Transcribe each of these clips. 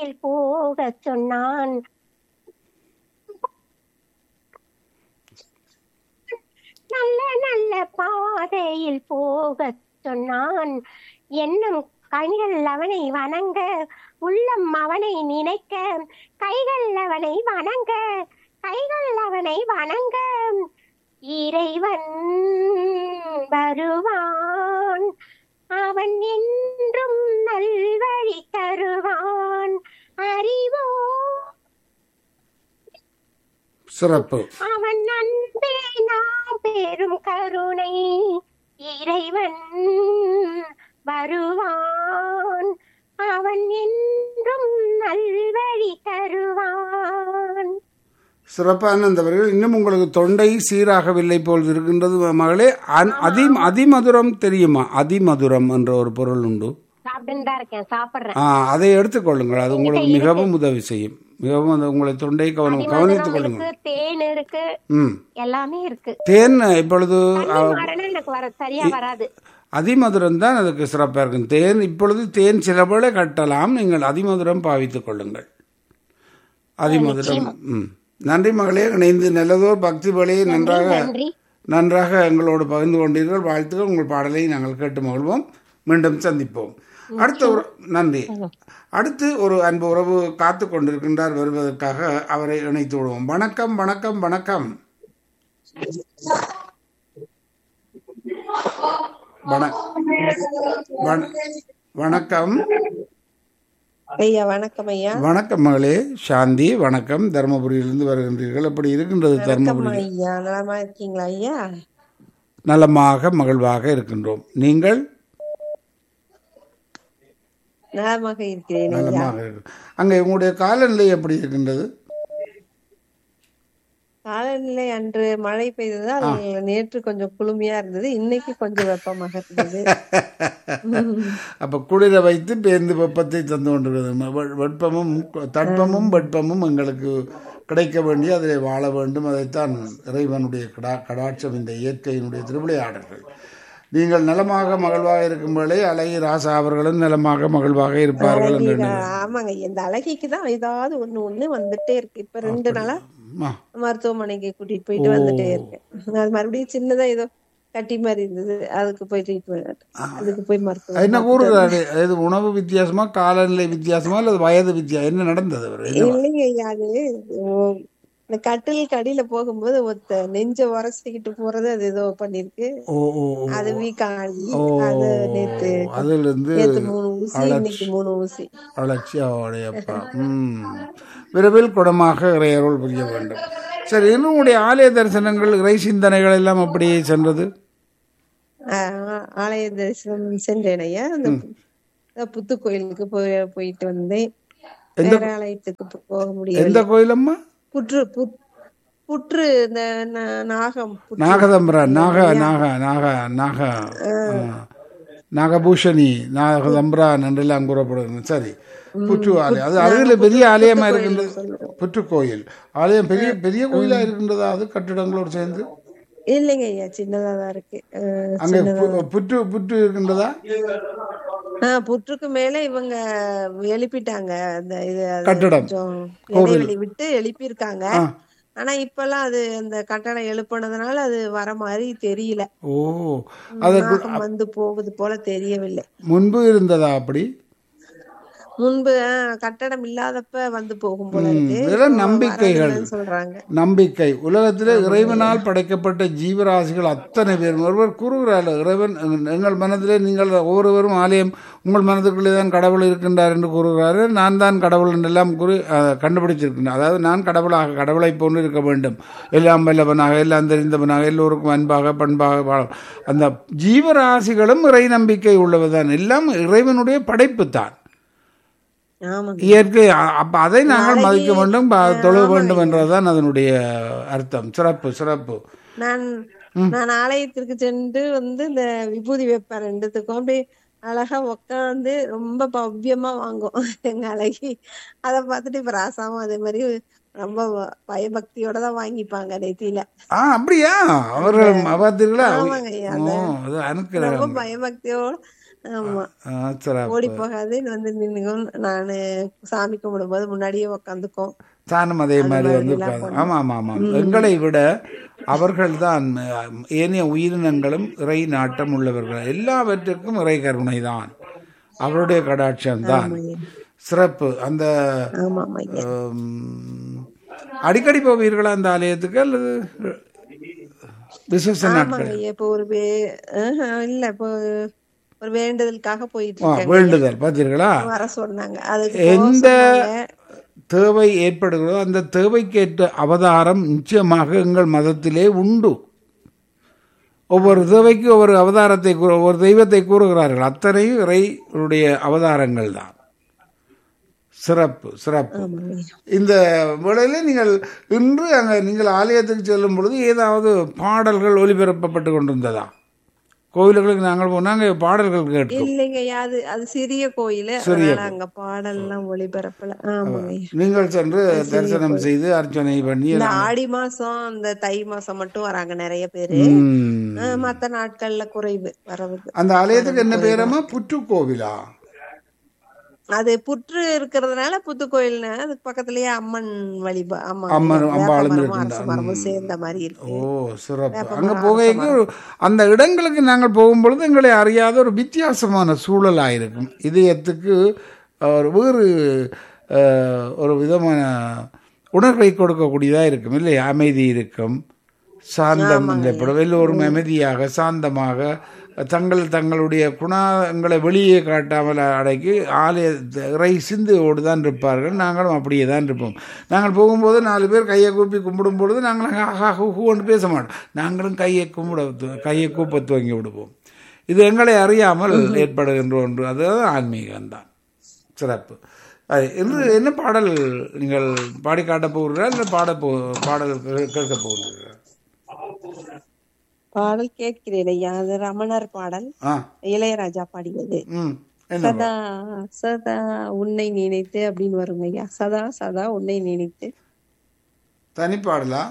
பாதையில் போகச் சொன்னான் நல்ல நல்ல பாதையில் போகச் சொன்னான் எண்ணம் கனிகள் அவனை வணங்க உள்ளம் அவனை நினைக்க கைகள் அவனை வணங்க கைகள் அவனை வணங்க இறைவன் வருவான் அவன் என்றும் நல்வழி தருவான் அறிவோ சிறப்பு அவன் அன்பே நாம் பெரும் கருணை இறைவன் வருவான் அவன் என்றும் நல்வழி தருவான் சிறப்பான அந்த வரிகள் இன்னும் உங்களுக்கு தொண்டை சீராகவில்லை போல் இருக்கின்றது மகளே அன்- அதி அதிமதுரம் தெரியுமா அதிமதுரம் என்ற ஒரு பொருள் உண்டு சாப்பிட்டுன்னு தான் இருக்கேன் சாப்பிடுறேன் ஆ அதை எடுத்துக்கொள்ளுங்கள் அது உங்களுக்கு மிகவும் உதவி செய்யும் மிகவும் அந்த உங்களை தொண்டை கவனம் கவனித்துக் கொள்ளுங்கள் இருக்கு தேன் இருக்கு ம் எல்லாமே இருக்கு தேன் இப்பொழுது அ, மரணம் எனக்கு வர சரியா வராது அதிமதுரம் தான் அதுக்கு சிறப்பாக இருக்கும் தேன் இப்பொழுது தேன் சில வேளை கட்டலாம் நீங்கள் அதிமதுரம் பாவித்துக் கொள்ளுங்கள் அதிமதுரம் ம் நன்றி மகளே இணைந்து நல்லதோர் பக்தி வழியை நன்றாக நன்றி நன்றாக எங்களோடு பகிர்ந்து கொண்டீர்கள் வாழ்த்துக்கள் உங்கள் பாடலை நாங்கள் கேட்டு மகிழ்வோம் மீண்டும் சந்திப்போம் அடுத்த ஒரு நன்றி அடுத்து ஒரு அன்பு உறவு காத்து கொண்டிருக்கின்றார் வருவதற்காக அவரை இணைத்து விடுவோம் வணக்கம் வணக்கம் வணக்கம் வண- வண- வணக்கம் ஐயா வணக்கம் ஐயா வணக்கம் மகளே சாந்தி வணக்கம் தருமபுரியிலிருந்து வருகின்றீர்கள் எப்படி இருக்கின்றது வணக்கம் தருமபுரி ஐயா நலமா இருக்கீங்களா ஐயா நலமாக மகிழ்வாக இருக்கின்றோம் நீங்கள் நலமாக இருக்கிறேன் ஐயா நலமாக இருக்கு அங்கே உங்களுடைய காலநிலை எப்படி இருக்கின்றது காலநிலை அன்று மழை பெய்ததால் நேற்று கொஞ்சம் குளுமையா இருந்தது இன்னைக்கு கொஞ்சம் வெப்பமாக இருந்தது அப்ப குளிர வைத்து பேருந்து வெப்பத்தை தந்து கொண்டிருக்கிறது வெ- வெப்பமும் தட்பமும் வெப்பமும் எங்களுக்கு கிடைக்க வேண்டிய அதில் வாழ வேண்டும் அதைத்தான் இறைவனுடைய கடா கடாட்சம் இந்த இயற்கையினுடைய திருவிளையாடல்கள் நீங்கள் நலமாக மகிழ்வாக இருக்கும் வேளை அழகி ராசா அவர்களும் நலமாக மகிழ்வாக இருப்பார்கள் என்று எண்ணுகிறேன். ஆமாங்க இந்த அழகிக்கு தான் ஏதாவது ஒண்ணு ஒண்ணு வந்துட்டே இருக்கு இப்ப ரெண்டு நாளா ஆ, மருத்துவமனைக்கு கூட்டிட்டு போயிட்டு வந்துட்டே இருக்கேன் அது மறுபடியும் சின்னதா ஏதோ கட்டி மாதிரி இருந்தது அதுக்கு போய் ட்ரீட்மெண்ட் அதுக்கு போய் மருத்துவம் என்ன கூறுகிறாரு இது உணவு வித்தியாசமா காலநிலை வித்தியாசமா அல்லது வயது வித்தியா என்ன நடந்தது அவர் என்ன இல்லைங்க ஐயா அது ஓ, இந்த கட்டிலுக்கு அடியில போகும்போது ஒத்த நெஞ்ச உரசிக்கிட்டு போறது அது ஏதோ பண்ணிருக்கு ஓ ஓ ஓ. அது வீக் ஆகி ஓ அது நேத்து அதிலிருந்து நேத்து மூணு ஊசி இன்னைக்கு மூணு ஊசி அலட்சியப்பா ம் விரைவில் குடமாக இறையருள் புரிய வேண்டும் சரி இன்னும் உங்களுடைய ஆலய தரிசனங்கள் இறை சிந்தனைகள் எல்லாம் அப்படியே சென்றது ஆஹ் ஆலய தரிசனம் சென்றேன் ஐயா அந்த அந்த புத்து கோயிலுக்கு போய் போயிட்டு வந்தேன் வேற ஆலயத்துக்கு போ- போக முடியல எந்த கோயிலம்மா புற்று புத்- புற்று இந்த நா- நாகம் புற்று. நாகதம்பரன் நாக நாக நாக நாக ஆ. நாகபூஷணி நாகதம்பரான் என்றெல்லாம் கூறப்படுகிறது சரி புற்று ஆலயம் அது அருகில் பெரிய ஆலயமா இருக்கின்றது புற்று கோயில் ஆலயம் பெரிய பெரிய கோயிலா இருக்கின்றதா அது கட்டிடங்களோடு சேர்ந்து இல்லைங்க ஐயா சின்னதா தான் இருக்கு ஆஹ் அங்கே பு- புற்று புற்று இருக்கின்றதா ஆஹ் புற்றுக்கு மேல இவங்க எழுப்பிட்டாங்க அந்த இது அது கட்டடம். கொஞ்சம் இடைவெளி விட்டு எழுப்பியிருக்காங்க ஆ. ஆனா இப்பெல்லாம் அது அந்த கட்டடம் எழுப்புனதுனால அது வர மாதிரி தெரியல ஓ அது நாகம் வந்து போகுது போல தெரியவில்லை முன்பு இருந்ததா அப்படி முன்பு ஆஹ், கட்டடம் இல்லாதப்ப வந்து போகும் போல இருக்கு இதெல்லாம் இப்போ நம்பிக்கைகள். வரதில்லைன்னு சொல்றாங்க நம்பிக்கை உலகத்திலே இறைவனால் படைக்கப்பட்ட ஜீவராசிகள் அத்தனை பேர் ஒருவர் கூறுகிறார் இறைவன் எங்க- எங்கள் மனதிலே நீங்கள் ஒவ்வொருவரும் ஆலயம் உங்கள் மனதுக்குள்ளே தான் கடவுள் இருக்கின்றார் என்று கூறுகிறாரு நான் தான் கடவுள் என்றெல்லாம் கூறி அஹ், கண்டுபிடிச்சிருக்கின்றேன் அதாவது நான் கடவுளாக கடவுளைப் போன்று இருக்க வேண்டும் எல்லாம் வல்லவனாக எல்லாம் தெரிந்தவனாக எல்லோருக்கும் அன்பாக பண்பாக வாழ அந்த ஜீவராசிகளும் இறை நம்பிக்கை உள்ளவர்தான் எல்லாம் இறைவனுடைய படைப்பு தான் ஆமாங்க இயற்கை அ- அப்ப அதை நாங்கள் மதிக்க வேண்டும் ப- தொழ வேண்டும் என்றதுதான் அதனுடைய அர்த்தம் சிறப்பு சிறப்பு நான் நான் ஆலயத்திற்கு சென்று வந்து இந்த விபூதி வைப்பேன் ரெண்டுத்துக்கும் அப்படியே அழகா உட்காந்து ரொம்ப பவ்யமா வாங்கும் எங்க அழகி அத பார்த்துட்டு இப்ப ராசாவும் அதே மாதிரி ரொம்ப வ- பயபக்தியோட தான் வாங்கிப்பாங்க நெத்தியில ஆ அப்படியா அவர்கள் பார்த்தீர்களா ஆமாங்க ஐயா, ஓ அது ரொம்ப அனுக்கிறேன் பயபக்தியோட ஆமா ஆ, சிறப்பு ஓடி போகாது வந்து நின்னுக்கும் நானு சாமி கும்பிடும்போது முன்னாடியே உக்காந்துக்கும் தானும் அதே மாதிரி வந்து உட்கார்ந்து- ஆமா ஆமா ஆமாம் எங்களை விட அவர்கள்தான் அஹ், ஏனைய உயிரினங்களும் இறை நாட்டம் உள்ளவர்கள் எல்லாவற்றுக்கும் இறை கருணை தான் அவருடைய கடாட்சம் தான் சிறப்பு அந்த ஆமா ஆமா ஐயா ஹம், அடிக்கடி போவீர்களா அந்த ஆலயத்துக்கு அல்லது விசேஷ நாட்கள் ஆமாங்க ஐயா இப்போ ஒரு வே ஆஹா, இல்ல இப்போ ஒரு வேண்டுதலுக்காக போயிட்டு ஆ, இருக்கேன் வேண்டுதல் பார்த்தீர்களா வர சொன்னாங்க அதுக்கு எந்த போக சொன்னாங்க. தேவை ஏற்படுகிறதோ அந்த தேவைக்கேற்ற அவதாரம் நிச்சயமாக எங்கள் மதத்திலே உண்டு ஒவ்வொரு தேவைக்கு ஒவ்வொரு அவதாரத்தை கூறு- ஒவ்வொரு தெய்வத்தை கூறுகிறார்கள் அத்தனையும் இறைவனுடைய அவதாரங்கள் தான் சிறப்பு சிறப்பு ஆமாங்க ஐயா. இந்த வேளையில் நீங்கள் இன்று அங்கே நீங்கள் ஆலயத்துக்கு செல்லும் பொழுது ஏதாவது பாடல்கள் ஒலிபரப்பப்பட்டு கொண்டிருந்ததா கோவில்களுக்கு நாங்கள் போனால் அங்கே பாடல்கள் கேட்கும் இல்லைங்க ஐயா அது அது சிறிய கோயிலு அதனால அங்க பாடல் எல்லாம் ஒளிபரப்பல ஆமாங்க ஐயா. நீங்கள் சென்று தரிசனம் செய்து அர்ச்சனை பண்ணி இந்த ஆடி மாசம் இந்த தை மாசம் மட்டும் வராங்க நிறைய பேரு ம். ஆஹ் மத்த நாட்கள்ல குறைவு வரவுக்கு அந்த ஆலயத்துக்கு என்ன பேரமா புற்று கோவிலா அது புற்று இருக்கிறதுனால புத்து கோயில்னு அதுக்கு பக்கத்துலயே அம்மன் வழிபா அம்மா அம்மன் வேப்ப அம்பாளும் மரமும் இருக்கின்றா. அரச மரமும் சேர்ந்த மாதிரி ஓ இருக்கு சிறப்பு அங்கே போகைக்கு அந்த இடங்களுக்கு நாங்கள் போகும்பொழுது எங்களை அறியாத ஒரு வித்தியாசமான சூழலாக இருக்கும் இதயத்துக்கு ஒரு வேறு அஹ், ஒரு விதமான உணர்வை கொடுக்கக்கூடியதாக இருக்கும் இல்லையா அமைதி இருக்கும் சாந்தம் ஏற்படும் எல்லோரும் அமைதியாக சாந்தமாக தங்கள் தங்களுடைய குணங்களை வெளியே காட்டாமல் அடக்கி ஆலய இறை சிந்தையோடு தான் இருப்பார்கள் நாங்களும் அப்படியே தான் இருப்போம் நாங்கள் போகும்போது நாலு பேர் கையை கூப்பி கும்பிடும் பொழுது நாங்கள் ஆஹா ஹூன்னு பேச மாட்டோம் நாங்களும் கையை கும்பிட து- கையை கூப்ப துவங்கி விடுவோம் இது எங்களை அறியாமல் ஏற்படுகின்ற ஒன்று அதுதான் ஆன்மீகம்தான் சிறப்பு அது இன்று என்ன பாடல் நீங்கள் பாடி காட்டப் போகிறீர்களா இல்லை பாட போ பாடல் கே- கேட்கப் போகிறீர்களா பாடல் கேட்கிறேன் ஐயா அது ரமணர் பாடல் ஆ இளையராஜா பாடியது ம் என்ன சதா சதா உன்னை நினைத்து அப்படின்னு வருங்க ஐயா சதா சதா உன்னை நினைத்து தனிப்பாடலா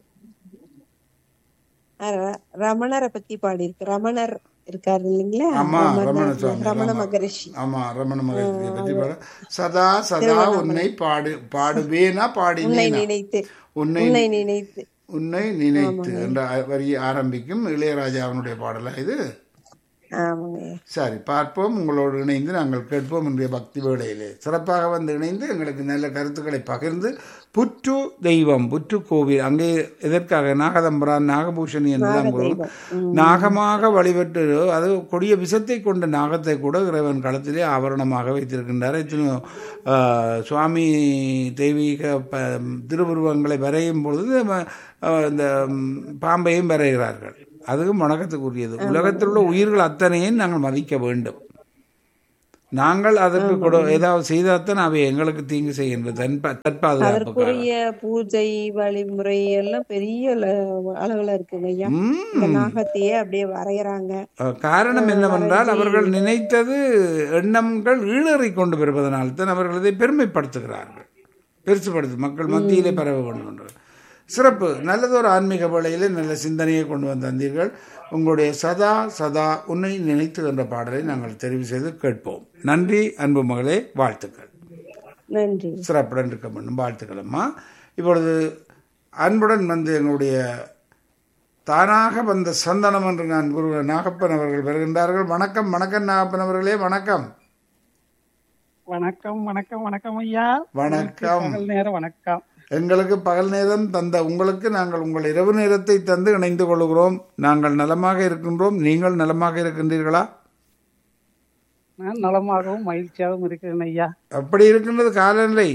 ர- ரமணரை பத்தி பாடியிருக்கு ரமணர் இருக்காரு இல்லைங்களா ஆமா ரமண ரமணர் சுவாமி ரமண ஆமா. மகரிஷி ஆமா ரமண மகரிஷியை பற்றி பாட சதா சதா உன்னை பாடு பாடுவேனா உன்னை பாடினேனா நினைத்து உன்னை உன்னை நினைத்து உன்னை நினைத்து என்ற வரி ஆரம்பிக்கும் இளையராஜாவினுடைய பாடலா இது ஆமாங்க ஐயா. சரி பார்ப்போம் உங்களோடு இணைந்து நாங்கள் கேட்போம் இன்றைய பக்தி வேளையிலே சிறப்பாக வந்து இணைந்து எங்களுக்கு நல்ல கருத்துக்களை பகிர்ந்து புற்று தெய்வம் புற்று கோவில் அங்கே எதற்காக நாகதம்பரான் நாகபூஷணி என்றெல்லாம் கூறுவோம் நாகமாக வழிபட்டு அது கொடிய விஷத்தை கொண்ட நாகத்தை கூட இறைவன் களத்திலே ஆபரணமாக வைத்திருக்கின்றார் இத்தனை சுவாமி தெய்வீக ப திருவுருவங்களை வரையும் பொழுது ம- அஹ், இந்த ம், பாம்பையும் வரைகிறார்கள் அதுவும் வணக்கத்துக்குரியது உலகத்தில் உள்ள உயிர்கள் அத்தனையும் நாங்கள் மதிக்க வேண்டும் நாங்கள் அதற்கு கூட ஏதாவது செய்தால்தான் அவை எங்களுக்கு தீங்கு செய்கின்ற தன்ப தற்பாதுகாப்புக்காக அதற்குரிய பூஜை வழிமுறை எல்லாம் பெரிய ல- அளவுல இருக்குங்க ஐயா ம். இந்த நாகத்தையே அப்படியே வரையறாங்க அஹ், காரணம் என்னவென்றால் அவர்கள் நினைத்தது எண்ணங்கள் ஈழறி கொண்டு வருவதனால் தான் அவர்கள் இதை பெருமைப்படுத்துகிறார்கள் பெருசுபடுத்து மக்கள் மத்தியிலே பரவ கொண்டு சிறப்பு நல்லதொரு ஆன்மீக வேளையிலே நல்ல சிந்தனையை கொண்டு வந்து தந்தீர்கள் உங்களுடைய சதா சதா உன்னை நினைத்து என்ற பாடலை நாங்கள் தெரிவு செய்து கேட்போம் நன்றி அன்பு மகளே வாழ்த்துக்கள் நன்றி சிறப்புடன் இருக்க வேண்டும் வாழ்த்துக்கள் அம்மா இப்பொழுது அன்புடன் வந்து எங்களுடைய தானாக வந்த சந்தனம் என்று நான் குரு நாகப்பன் அவர்கள் வருகின்றார்கள் வணக்கம் வணக்கம் நாகப்பன் அவர்களே வணக்கம் வணக்கம் வணக்கம் வணக்கம் ஐயா வணக்கம் பகல் நேரம் வணக்கம் எங்களுக்கு பகல் நேரம் தந்த உங்களுக்கு நாங்கள் உங்கள் இரவு நேரத்தை தந்து இணைந்து கொள்கிறோம் நாங்கள் நலமாக இருக்கின்றோம் நீங்கள் நலமாக இருக்கின்றீர்களா நான் நலமாகவும் மகிழ்ச்சியாகவும் இருக்கிறேன் ஐயா அப்படி இருக்கின்றது காலநிலை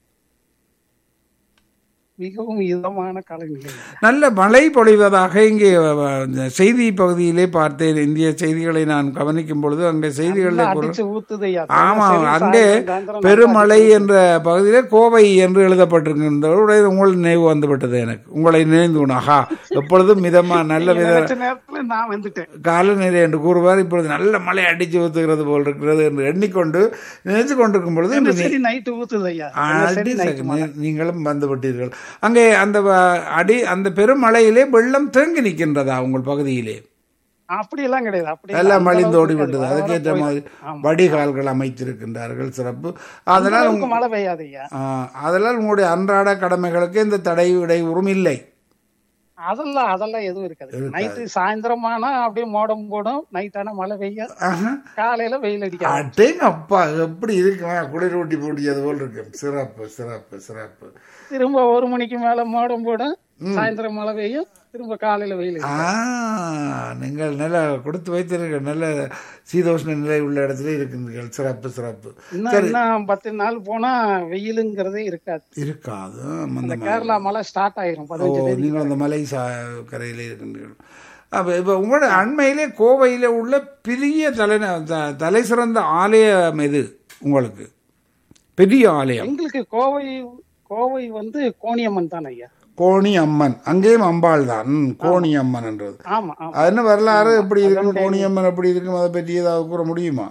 மிகவும் இதமான காலநிலை நல்ல மழை பொழிவதாக இங்கே அஹ், இந்த செய்தி பகுதியிலே பார்த்தேன் இந்திய செய்திகளை நான் கவனிக்கும் பொழுது அங்கே செய்திகளில் பொருள் அடிச்சு ஊத்துது ஐயா ஆமா சரி, அங்கே சாயந்தரம் சாயந்தரம் பெருமழை என்ற பகுதியிலே கோவை என்று எழுதப்பட்டிருக்கின்றவருடைய உங்கள் நினைவு வந்துவிட்டது எனக்கு உங்களை நினைந்து கொண்டு ஆஹா எப்பொழுதும் மிதமா நல்ல வித நினைச்ச நேரத்துல நான் வந்துட்டேன் காலநிலை என்று கூறுவார் இப்பொழுது நல்ல மழை அடிச்சு ஊத்துகிறது போல் இருக்கிறது என்று எண்ணிக்கொண்டு நினைத்து கொண்டிருக்கும் பொழுது இன்று நீ- சரி நைட்டு ஊத்துது ஐயா அடி சரி சரி, நைட்டு நீ- நீங்களும் வந்து விட்டீர்கள் அங்கே அந்த வ- அடி அந்த பெருமழையிலே வெள்ளம் தேங்கி நிற்கின்றதா உங்கள் பகுதியிலே அப்படி எல்லாம் கிடையாது அப்படி எல்லாம் அந்த மலிந்து அளவுக்கு ஓடி இருக்காது. விட்டது வர வர அதுக்கேற்ற போய்- மாதிரி ஆமா. வடிகால்கள் அமைத்திருக்கின்றார்கள் சிறப்பு அந்த அதனால் அளவுக்கு உங்க- மழை பெய்யாது ஐயா ஆ, அதனால் உங்களுடைய அன்றாட கடமைகளுக்கு இந்த தடை இடையூறும் இல்லை அதெல்லாம் அதெல்லாம் எதுவும் இருக்காது இருக்காது. நைட்டு சாயந்தரமானா அப்படியே மோடம் போடும் நைட் ஆனா மழை பெய்யும் ஆஹா. காலையில வெயில் அடிக்காது அடேங்க அப்பா எப்படி இருக்குமா குளிர் ஊட்டி போட்டியது போல் இருக்கு சிறப்பு சிறப்பு சிறப்பு திரும்ப ஒரு மணிக்கு மேல மோடம் போடும் சாயந்தரம் மழை பெய்யும் திரும்ப காலையில வெயில் ஆ அடிக்கும். நீங்கள் நல்லா கொடுத்து வைத்திருக்க நல்ல சீதோஷ்ண நிலை உள்ள இடத்துல இருக்குங்கள் சிறப்பு சிறப்பு இன்னும் இன்னும் பத்து நாள் போனா வெயிலுங்கிறதே இருக்காது இருக்காது இந்த அந்த கேரளா மழை ஸ்டார்ட் ஆயிரும் ஓ பதினஞ்சு தேதி நீங்கள் அந்த மலை சா கரையிலே இருக்கின்றீர்கள் அப்போ இப்போ உங்களோட அண்மையிலே கோவையில் உள்ள பெரிய தலை த- தலை சிறந்த ஆலயம் எது உங்களுக்கு பெரிய ஆலயம் எங்களுக்கு கோவை கோவை வந்து கோணியம்மன் தான் ஐயா கோணி அம்மன் அங்கேயும் அம்பாள் தான் ம், கோணி அம்மன் என்றது ஆமா ஆமா அது என்ன வரலாறு எப்படி இருக்கும் கோணி அம்மன் எப்படி இருக்கும் அதை பற்றி ஏதாவது கூற முடியுமா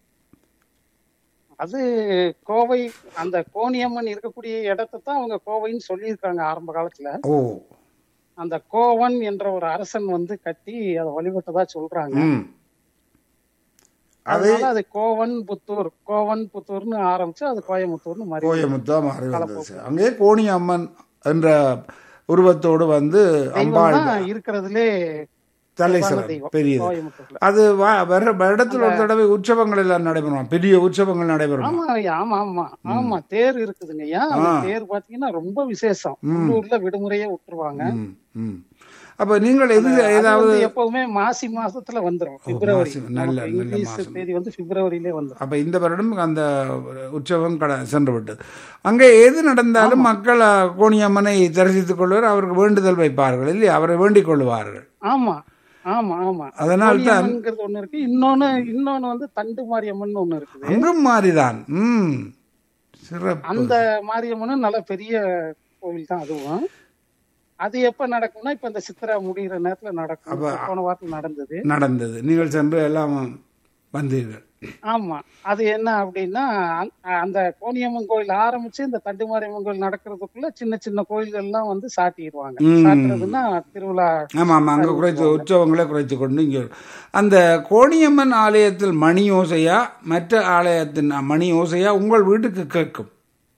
அது கோவை அந்த கோணியம்மன் இருக்கக்கூடிய இடத்தை தான் அவங்க கோவைன்னு சொல்லியிருக்காங்க ஆரம்ப காலத்துல ஓ அந்த கோவன் என்ற ஒரு அரசன் வந்து கட்டி அதை வழிபட்டதா சொல்றாங்க ம் அதனால அது கோவன் புத்தூர் கோவன் புத்தூர்னு ஆரம்பிச்சு அது கோயம்புத்தூர்னு மாறி கோயமுத்தா மாறி வந்தது அங்கே கோணி அம்மன் என்ற உருவத்தோடு வந்து அம்பாள் தெய்வம் தான் இருக்கிறதுலே தலை பிரதான சிறந்த தெய்வம் பெரியது கோயம்புத்தூர்ல அது வ- வர வருடத்தில் ஒரு தடவை உற்சவங்கள் எல்லாம் நடைபெறும் பெரிய உற்சவங்கள் நடைபெறும் ஆமா ஐயா ஆமா ஆமா ஆமா தேர் இருக்குதுங்க ஐயா அந்த தேர் பாத்தீங்கன்னா ரொம்ப விசேஷம் உள்ளூர்ல விடுமுறையே விட்டுருவாங்க ம், ம். அப்ப நீங்கள் எது அது ஏதாவது வந்து எப்பவுமே மாசி மாசத்துல வந்துரும் பிப்ரவரி மாசி, நல்ல- நமக்கு நல்ல இங்கிலீஷ் மாசம். தேதி வந்து பிப்ரவரியிலே வந்துரும் அப்ப இந்த வருடம் அந்த உற்சவம் கட சென்று விட்டது அங்கே எது நடந்தாலும் மக்கள் அஹ், கோணியம்மனை தரிசித்துக் கொள்வார் அவருக்கு வேண்டுதல் வைப்பார்கள் இல்லையா அவரை வேண்டிக் கொள்வார்கள் ஆமா ஆமா ஆமா அதனால் தான் கோணியம்மன்ங்கிறது ஒண்ணு இருக்கு இன்னொன்னு இன்னொன்னு வந்து தண்டு மாரியம்மன் ஒண்ணு இருக்குது அங்கும் மாறிதான் ம் சிறப்பு அந்த மாரியம்மனும் நல்ல பெரிய கோவில் தான் அதுவும் அது எப்ப நடக்கும்னா இப்ப இந்த சித்திரை முடிகிற நேரத்துல நடக்கும் இப்ப போன வாரத்துல நடந்தது நடந்தது நீங்கள் சென்று எல்லாம் வந்தீர்கள் ஆமா அது என்ன அப்படின்னா அந்த- அந்த கோணியம்மன் கோயில் ஆரம்பிச்சு இந்த தண்டு மாரியம்மன் கோயில் நடக்கிறதுக்குள்ள சின்ன சின்ன கோயில்கள் எல்லாம் வந்து சாட்டிடுவாங்க ம். சாட்டுறதுன்னா திருவிழா ஆமா ஆமா அங்க குறைத்து உற்சவங்களை குறைத்து கொண்டு இங்கே அந்த கோணியம்மன் ஆலயத்தில் மணி ஓசையா மற்ற ஆலயத்தின் மணி ஓசையா உங்கள் வீட்டுக்கு கேட்கும்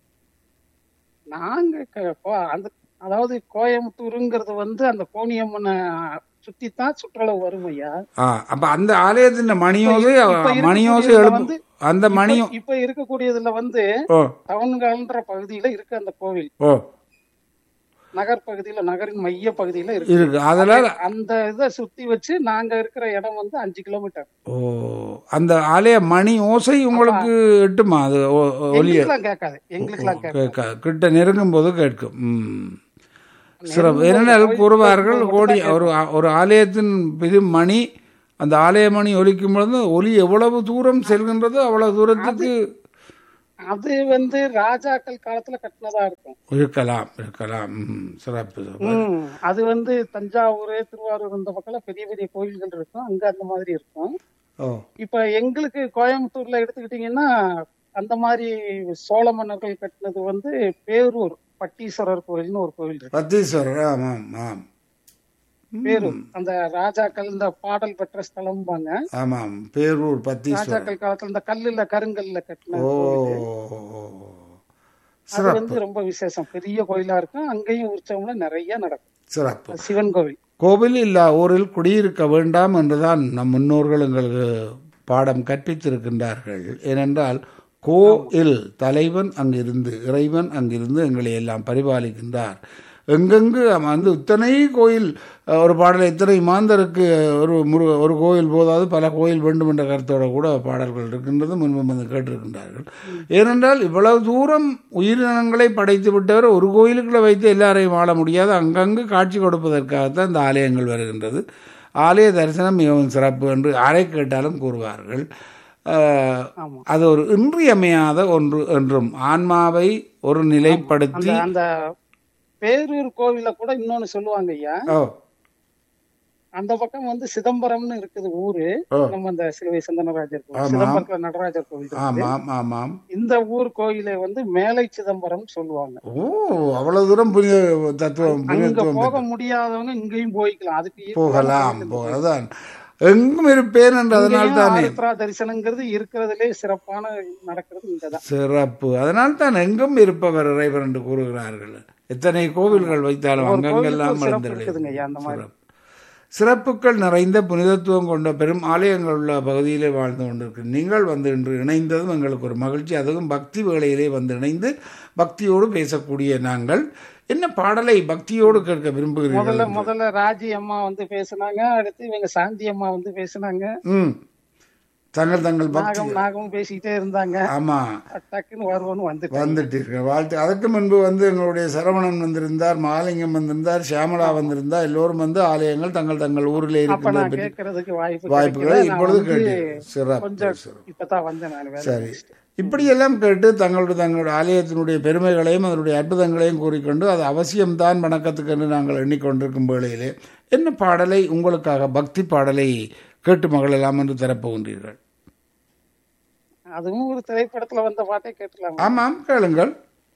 நாங்க க- கோ- அந்த அதாவது கோயம்புத்தூருங்கிறது வந்து அந்த கோணியம்மனை சுத்தித்தான் சுற்றுலா வரும் ஐயா ஆ, அப்ப அந்த ஆலயத்தின் மணி ஓசை இப்ப மணி ஓசை இருக்கக்கூடியதுல எழுப்பு வந்து- அந்த மணி இப்ப- இப்ப இருக்கக்கூடியதுல வந்து ஓ டவுன்கால்ன்ற பகுதியில இருக்கு அந்த கோவில் ஓ நகர் பகுதியில நகரின் மைய பகுதியில இருக்கு இருக்கு அதனால அந்த இதை சுத்தி வச்சு நாங்க இருக்கிற இடம் வந்து அஞ்சு கிலோமீட்டர் ஓ அந்த ஆலய மணி ஓசை உங்களுக்கு எட்டுமா அது ஒ- ஒ- ஒலிய எங்களுக்குலாம் கேட்காது எங்களுக்குலாம் கேட்காது கேட்க- கிட்ட நெருங்கும் போது கேட்கும் ம் சிறப்பு ஏனென்றால் கூறுவார்கள் கோடி ஒரு ஒரு ஆலயத்தின் இது மணி அந்த ஆலய மணி ஒலிக்கும் பொழுது ஒலி எவ்வளவு தூரம் செல்கின்றதோ அவ்வளவு தூரத்துக்கு அது வந்து ராஜாக்கள் காலத்துல கட்டினதா இருக்கும் இருக்கலாம் இருக்கலாம் ம், சிறப்பு சிறப்பு. ம், அது வந்து தஞ்சாவூர் திருவாரூர் இந்த பக்கம் பெரிய பெரிய கோயில்கள் இருக்கும் அங்க அந்த மாதிரி இருக்கும் ஓ இப்ப எங்களுக்கு கோயம்புத்தூர்ல எடுத்துக்கிட்டீங்கன்னா அந்த மாதிரி சோழ மன்னர்கள் கட்டினது வந்து பேரூர் பட்டீஸ்வரர் கோயில்னு ஒரு கோயில் இருக்கு பத்தீஸ்வரர் ஆமாம் ஆம் பேரூர் அந்த ராஜாக்கள் இந்த பாடல் பெற்ற ஸ்தலம்பாங்க ஆமாம் பேரூர் பத்தீஸ்வரர் ராஜாக்கள் காலத்துல இந்த கல்லுல கருங்கல்ல கட்டின ஓ கோயில். அது சிறப்பு வந்து ரொம்ப விசேஷம் பெரிய கோயிலா இருக்கும் அங்கேயும் உற்சவம்ல நிறைய நடக்கும் சிறப்பு அது சிவன் கோவில் கோவில் இல்லா ஊரில் குடியிருக்க வேண்டாம் என்றுதான் நம் முன்னோர்கள் எங்களுக்கு பாடம் கற்பித்திருக்கின்றார்கள் ஏனென்றால் கோயில் தலைவன் அங்கிருந்து இறைவன் அங்கிருந்து எங்களை எல்லாம் பரிபாலிக்கின்றார் எங்கெங்கு வந்து இத்தனை கோயில் அஹ், ஒரு பாடல் இத்தனை மாந்தருக்கு ஒரு முரு ஒரு கோயில் போதாது பல கோயில் வேண்டும் என்ற கருத்தோட கூட பாடல்கள் இருக்கின்றது முன்பு வந்து கேட்டிருக்கின்றார்கள் ஏனென்றால் இவ்வளவு தூரம் உயிரினங்களை படைத்து விட்டவர் ஒரு கோயிலுக்குள்ள வைத்து எல்லாரையும் வாழ முடியாது அங்கங்கு காட்சி கொடுப்பதற்காகத்தான் இந்த ஆலயங்கள் வருகின்றது ஆலய தரிசனம் மிகவும் சிறப்பு என்று யாரை கேட்டாலும் கூறுவார்கள் அஹ், ஆமா. அது ஒரு இன்றியமையாத ஒன்று என்றும் ஆன்மாவை ஒரு நிலைப்படுத்தி அந்த அந்த பேரூர் கோவில்ல கூட இன்னொன்னு சொல்லுவாங்க ஐயா ஓ அந்த பக்கம் வந்து சிதம்பரம்னு இருக்குது ஊரு ஓ. நம்ம அந்த சிலுவை சந்தனராஜர் கோவில் ஆமா. சிதம்பரத்துல நடராஜர் கோவில் இருக்குது. ஆமாம் ஆமாம் இந்த ஊர் கோயிலை வந்து மேலை சிதம்பரம் சொல்லுவாங்க ஓ அவ்வளவு தூரம் புனித தத்துவம் அங்க புனிதத்துவம் போக முடியாதவங்க இங்கேயும் போய்க்கலாம் அதுக்கு ஈக்குவலான போகலாம் கோயில் இந்த போகலாம் எங்கும் இருப்பேன் என்று அதனால் தானே ஆருத்ரா தரிசனங்கிறது இருக்கிறதுலே சிறப்பான நடக்கிறது இங்கதான் சிறப்பு அதனால் தான் எங்கும் இருப்பவர் இறைவர் என்று கூறுகிறார்கள் எத்தனை கோவில்கள் வைத்தாலும் ஒரு அங்கங்கெல்லாம் கோவிலுக்கு சிறப்பு மறந்து இருக்குதுங்க ஐயா, அந்த மாதிரி. சிறப்பு. சிறப்புகள் நிறைந்த புனிதத்துவம் கொண்ட பெரும் ஆலயங்கள் உள்ள பகுதியிலே வாழ்ந்து கொண்டிருக்கு நீங்கள் வந்து இன்று இணைந்ததும் எங்களுக்கு ஒரு மகிழ்ச்சி அதுவும் பக்தி வேளையிலே வந்து இணைந்து பக்தியோடு பேசக்கூடிய நாங்கள் என்ன பாடலை பக்தியோடு கேட்க முதல்ல விரும்புகிறீர்கள் முதல்ல ராஜி அம்மா வந்து பேசுனாங்க அடுத்து இவங்க சாந்தி அம்மா வந்து பேசுனாங்க ம் தங்கள் தங்கள் பக்தி நாகம் நாகமும் பேசிக்கிட்டே இருந்தாங்க ஆமா டக்குன்னு வருவோன்னு வந்துட்டு வந்துட்டீர்கள் வாழ்த்து அதற்கு முன்பு வந்து எங்களுடைய சரவணன் வந்திருந்தார் மாலிங்கம் வந்திருந்தார் சியாமலா வந்திருந்தார் எல்லோரும் வந்து ஆலயங்கள் தங்கள் தங்கள் ஊரிலே அப்ப இருக்கின்ற நான் பற்றி கேட்கறதுக்கு வாய்ப்பு வாய்ப்புகளை கிடைக்கல. நான் இப்பொழுது வந்து கேட்டீர்கள் சிறப்பு கொஞ்சம் சிறப்பு இப்பதான் வந்தேன் நான் வேலை சரி இப்படியெல்லாம் கேட்டு தங்களுடைய தங்களுடைய ஆலயத்தினுடைய பெருமைகளையும் அதனுடைய அற்புதங்களையும் கூறிக்கொண்டு அது அவசியம்தான் வணக்கத்துக்கு என்று நாங்கள் எண்ணிக்கொண்டிருக்கும் வேளையிலே என்ன பாடலை உங்களுக்காக பக்தி பாடலை கேட்டு மகளெல்லாம் என்று தரப்போகின்றீர்கள் அதுவும் ஒரு திரைப்படத்துல வந்த பாட்டே கேட்டுலாம் ஆமாம் கேளுங்கள்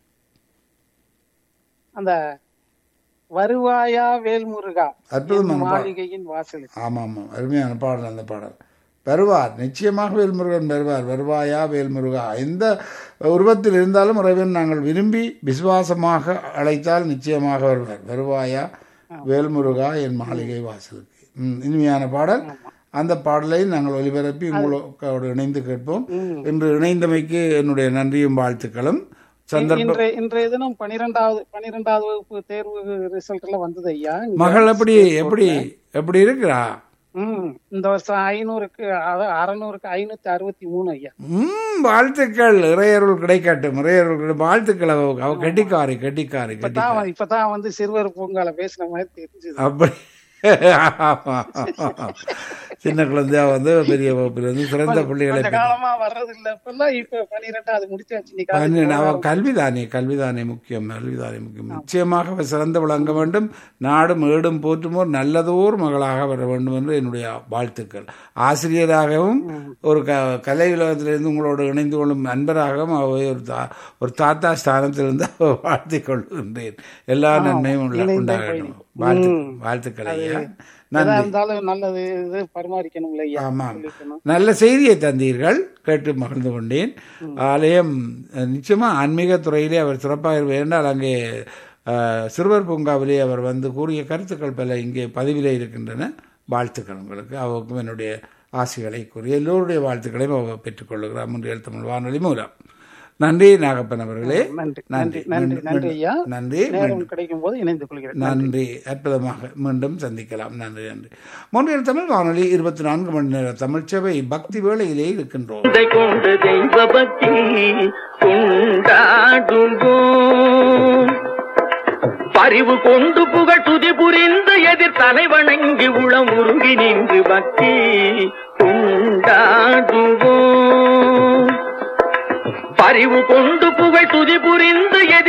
அந்த வருவாயா வேல்முருகா அற்புதமான என் பாடல் மாளிகையின் வாசலுக்கு ஆமாம் ஆமாம் அருமையான பாடல் அந்த பாடல் வருவார் நிச்சயமாக வேல்முருகன் வருவார் வருவாயா வேல்முருகா எந்த உருவத்தில் இருந்தாலும் இறைவன் நாங்கள் விரும்பி விசுவாசமாக அழைத்தால் நிச்சயமாக வருவார் வருவாயா வேல்முருகா என் மாளிகை வாசலுக்கு ம், இனிமையான பாடல் அந்த பாடலை நாங்கள் ஒலிபரப்பி உங்களோடு இணைந்து கேட்போம் இன்று இணைந்தமைக்கு என்னுடைய நன்றியும் வாழ்த்துக்களும் சந்தர்ப்பம் இன்றைய இன்றைய தினம் பனிரெண்டாவது பனிரெண்டாவது வகுப்பு தேர்வு ரிசல்ட் எல்லாம் வந்தது ஐயா இங்க மகள் எப்படி எப்படி எப்படி இருக்கிறா ம் இந்த வருஷம் ஐநூறுக்கு அதாவது அறநூறுக்கு ஐநூத்தி அறுபத்தி மூணு ஐயா ம் வாழ்த்துக்கள் இறையருள் கிடைக்கட்டும் இறையருள் கிடை- வாழ்த்துக்கள் அவ அவ கெட்டிக்காரி கெட்டிக்காரி கெட்டிக்காரி இப்பதான் இப்பதான் வந்து சிறுவர் பூங்கால பேசின மாதிரி தெரிஞ்சது அப்படி ஆமா. சின்ன குழந்தையா வந்து பெரிய வகுப்பில் வந்து சிறந்த பிள்ளைகளை கொஞ்ச காலமா வர்றது இல்ல இப்பெல்லாம் இப்ப பனிரெண்டாவது முடிச்சாச்சு இன்னைக்கு பன்னெண்டு காலேஜ் அவ கல்விதானே கல்விதானே முக்கியம் கல்விதானே முக்கியம் நிச்சயமாக அவர் சிறந்து விளங்க வேண்டும் நாடும் ஏடும் போற்றுமோர் நல்லதோர் மகளாக வர வேண்டும் என்று என்னுடைய வாழ்த்துக்கள் ஆசிரியராகவும் ஒரு க கலை உலகத்திலிருந்து உங்களோடு இணைந்து கொள்ளும் நண்பராகவும் அவை ஒரு தா ஒரு தாத்தா ஸ்தானத்திலிருந்து வாழ்த்திக் கொள்கின்றேன் எல்லா நன்மையும் உள்ள இணைந்தே உண்டாகட்டும் போய். வாழ்த்து ம். வாழ்த்துக்கள் ஐயா எதா நன்றி இருந்தாலும் நல்லது இது பரிமாறிக்கணும் ஐயா ஆமாம் சொல்லிக்கணும். நல்ல செய்தியை தந்தீர்கள் கேட்டு மகிழ்ந்து கொண்டேன் ஆலயம் அஹ், நிச்சயமா ஆன்மீக துறையிலே அவர் சிறப்பாக இருப்பார் என்றால் அங்கே அஹ், சிறுவர் பூங்காவிலே அவர் வந்து கூறிய கருத்துக்கள் பல இங்கே பதிவிலே இருக்கின்றன வாழ்த்துக்கள் உங்களுக்கு அவருக்கும் என்னுடைய ஆசைகளை கூறி எல்லோருடைய வாழ்த்துக்களையும் அவர் பெற்றுக்கொள்ளுகிறார் முன்றியல் தமிழ் வானொலி மூலம் நன்றி நாகப்பன் அவர்களே நன்றி நன்றி நன்றி நன்றி மீண்டும் நன்றி ஐயா நன்றி நேரம் கிடைக்கும் போது இணைந்து கொள்கிறேன் நன்றி அற்புதமாக மீண்டும் சந்திக்கலாம் நன்றி நன்றி மொழியில் தமிழ் வானொலி இருபத்தி நான்கு மணி நேர தமிழ்ச்சபை பக்தி வேளையிலே இருக்கின்றோம் இதை கொண்டு தெய்வ பக்தி கொண்டாடுவோம் பரிவு கொண்டு புகழ் துதி புரிந்து எதிர் தலைவணங்கி உளம் உருகி நின்று பக்தி கொண்டாடுவோம் பரிவு கொண்டு புகழ் துதி புரிந்து எதிர்